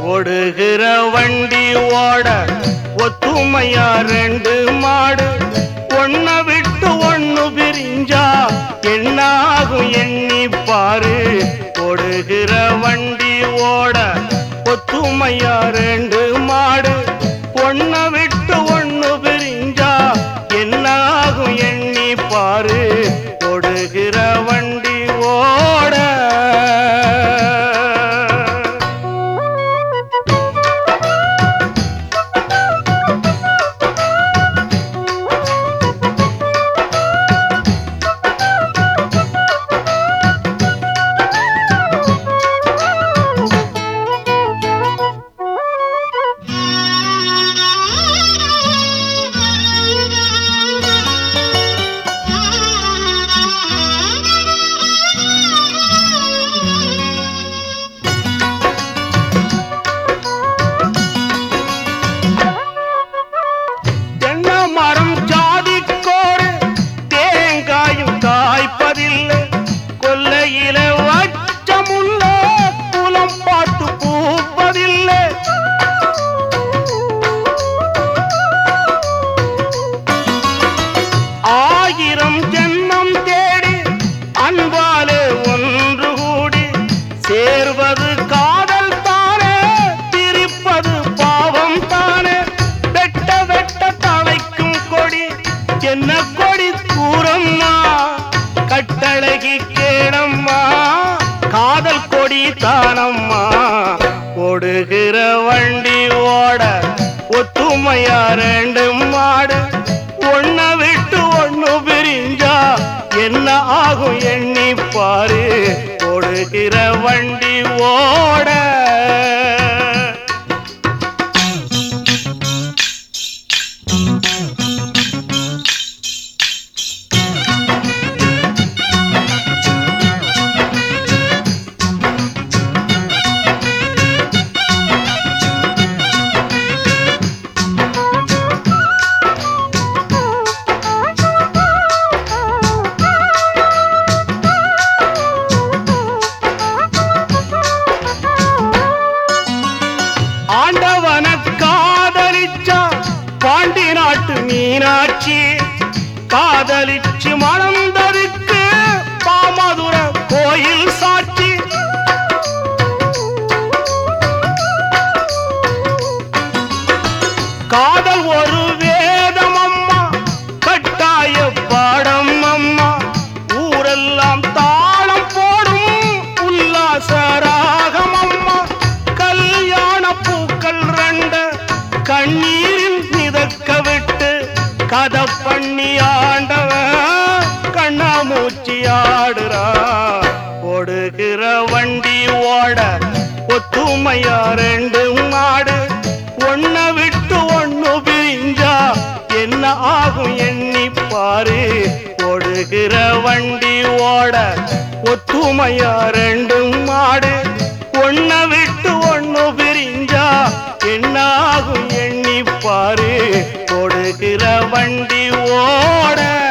ஓடுகிற வண்டி ஓட ஒத்துமையா ரெண்டு மாடு ஒன்ன விட்டு ஒண்ணு பிரிஞ்சா என்னாகும் எண்ணி பாரு ஓடுகிற வண்டி ஓட ஒத்துமையா ரெண்டு மாடு ஒன்ன விட்டு ஒண்ணு பிரிஞ்சா என்னாகும் எண்ணி பாரு ஓடுகிற வண்டி ஓட தென்னை மரம் ஜாதிக்கோடு தேங்காயும் காய்ப்பதில்லை கொல்லையில வச்சமுள்ள குலம் பார்த்து பூப்பதில்லை ஆயிரம் ஜென்மம் தேடி அன்பாலே ஒன்று கூடி சேர்வது காதல் தானே பிரிப்பது பாவம் தானே வெட்ட வெட்ட தலைக்கும் கொடி என்ன கொடி கூறம்மா கட்டழகி கேளம்மா காதல் கொடி தானம்மா ஓடுகிற வண்டி ஓட ஒத்துமையா ரெண்டு மாடு ஒன்ன விட்டு ஒண்ணு பிரிஞ்சா என்ன ஆகும் எண்ணி பாரு ஓடுகிற வண்டி ஓட ஆண்டவன காதலிச்சா பாண்டி நாட்டு மீனாட்சி காதலிச்சு மணந்ததுக்கு பாமதுர கோயில் சாட்சி காதல் ஒரு வேதம் அம்மா கட்டாய பாடம் அம்மா ஊரெல்லாம் தாளம் போடும் உல்லாச ராகம் அம்மா கல்யாண பூக்கள் ரெண்டு கண்ணீரில் மிதக்க விட்டு கதை பண்ணி ஆண்டவன் கண்ணாமூச்சி ஆடுறா ஓடுகிற வண்டி ஓட ஒத்துமையா ரெண்டு மாடு ஒன்ன விட்டு ஒண்ணு பிரிஞ்சா என்ன ஆகும் எண்ணி பாரு ஓடுகிற வண்டி ஓட ஒத்துமையா ரெண்டு மாடு ஒன்ன விட்டு ஒண்ணு பிரிஞ்சா என்ன ஆகும் எண்ணி பாரு ஓடுகிற வண்டி ஓட